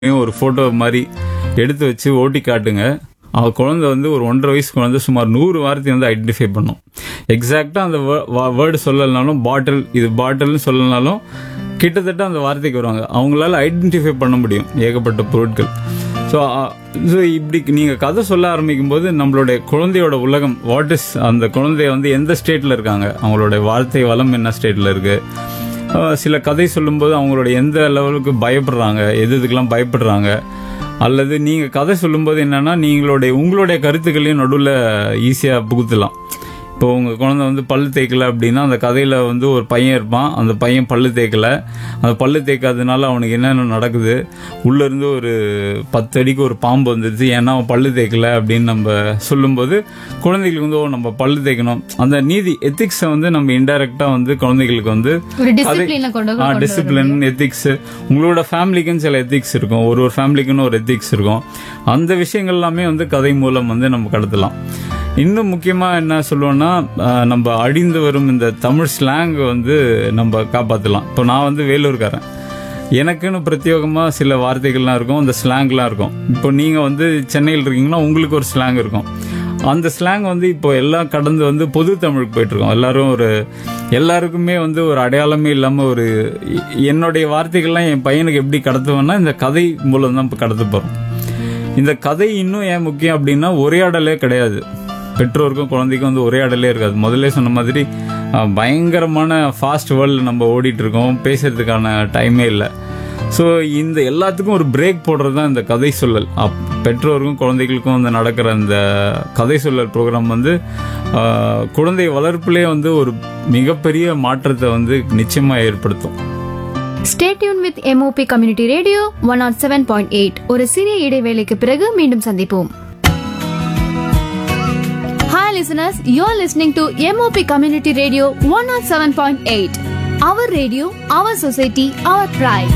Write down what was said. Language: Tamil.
ஒரு ஃபோட்டோ மாதிரி எடுத்து வச்சு ஓட்டி காட்டுங்க அவ குழந்தை வந்து ஒரு ஒன்றரை வயசு குழந்தை சுமார் நூறு வார்த்தையை வந்து ஐடென்டிஃபை பண்ணும் எக்ஸாக்டாக அந்த வேர்டு சொல்லலைனாலும் பாட்டில் இது பாட்டில்னு சொல்லலைனாலும் கிட்டத்தட்ட அந்த வார்த்தைக்கு வருவாங்க அவங்களால ஐடென்டிஃபை பண்ண முடியும் ஏகப்பட்ட பொருட்கள் ஸோ ஸோ இப்படி நீங்கள் கதை சொல்ல ஆரம்பிக்கும் போது நம்மளுடைய குழந்தையோட உலகம் வாட் இஸ் அந்த குழந்தைய வந்து எந்த ஸ்டேட்டில் இருக்காங்க அவங்களோட வார்த்தை வளம் என்ன ஸ்டேட்டில் இருக்கு அஹ் சில கதை சொல்லும்போது அவங்களோட எந்த லெவலுக்கு பயப்படுறாங்க எது இதுக்கெல்லாம் பயப்படுறாங்க அல்லது நீங்கள் கதை சொல்லும்போது என்னன்னா நீங்களுடைய உங்களுடைய கருத்துக்களையும் நடுவில் ஈஸியாக புகுத்தலாம் இப்போ உங்கள் குழந்தை வந்து பல்லு தேய்க்கல அப்படின்னா அந்த கதையில் வந்து ஒரு பையன் இருப்பான் அந்த பையன் பல்லு தேய்க்கல அந்த பல்லு தேய்க்காதனால அவனுக்கு என்னென்ன நடக்குது உள்ளேருந்து ஒரு பத்து அடிக்கு ஒரு பாம்பு வந்துடுச்சு ஏன்னா அவன் பல்லு தேய்க்கல அப்படின்னு நம்ம சொல்லும்போது குழந்தைகளுக்கு வந்து ஓ நம்ம பல்லு தேய்க்கணும் அந்த நீதி எத்திக்ஸை வந்து நம்ம இன்டைரக்டாக வந்து குழந்தைகளுக்கு வந்து ஒரு டிசிப்ளின கொண்டு கொண்டு வரும். டிசிப்ளின் எத்திக்ஸ் உங்களோட ஃபேமிலிக்குன்னு சில எத்திக்ஸ் இருக்கும் ஒரு ஒரு ஃபேமிலிக்குன்னு ஒரு எத்திக்ஸ் இருக்கும் அந்த விஷயங்கள் எல்லாமே வந்து கதை மூலம் வந்து நம்ம கடத்தலாம் இன்னும் முக்கியமா என்ன சொல்லுவோம்னா அஹ், நம்ம அழிந்து வரும் இந்த தமிழ் ஸ்லாங் வந்து நம்ம காப்பாற்றலாம் இப்போ நான் வந்து வேலூர்காரன் எனக்குன்னு பிரத்யேகமா சில வார்த்தைகள்லாம் இருக்கும் அந்த ஸ்லாங்லாம் இருக்கும் இப்போ நீங்க வந்து சென்னையில் இருக்கீங்கன்னா உங்களுக்கு ஒரு ஸ்லாங் இருக்கும் அந்த ஸ்லாங் வந்து இப்போ எல்லாம் கடந்து வந்து பொது தமிழுக்கு போயிட்டு இருக்கோம் எல்லாரும் ஒரு எல்லாருக்குமே வந்து ஒரு அடையாளமே இல்லாம ஒரு எ- என்னுடைய வார்த்தைகள்லாம் என் பையனுக்கு எப்படி கடத்துவேன்னா இந்த கதை மூலம் தான் இப்போ கடத்த போறோம் இந்த கதை இன்னும் ஏன் முக்கியம் அப்படின்னா உரையாடலே கிடையாது பெற்றோருக்கும் குழந்தைக்கும் வந்து உரையாடலே இருக்காது முதல்ல சொன்ன மாதிரி அஹ், பயங்கரமான ஃபாஸ்ட் வேர்ல்டு நம்ம ஓடிட்டு இருக்கோம் பேசுறதுக்கான டைமே இல்லை ஸோ இந்த எல்லாத்துக்கும் ஒரு பிரேக் போடுறது தான் இந்த கதை சொல்லல் அப் பெற்றோருக்கும் குழந்தைகளுக்கும் வந்து நடக்கிற இந்த கதை சொல்லல் ப்ரோக்ராம் வந்து அஹ், குழந்தை வளர்ப்பிலே வந்து ஒரு மிகப்பெரிய மாற்றத்தை வந்து நிச்சயமாக ஏற்படுத்தும் Stay tuned with MOP Community Radio 107.8 ஒரு சிறிய இடைவேளைக்கு பிறகு மீண்டும் சந்திப்போம் Hi listeners, you're listening to MOP Community Radio 107.8. Our radio, our society, our pride.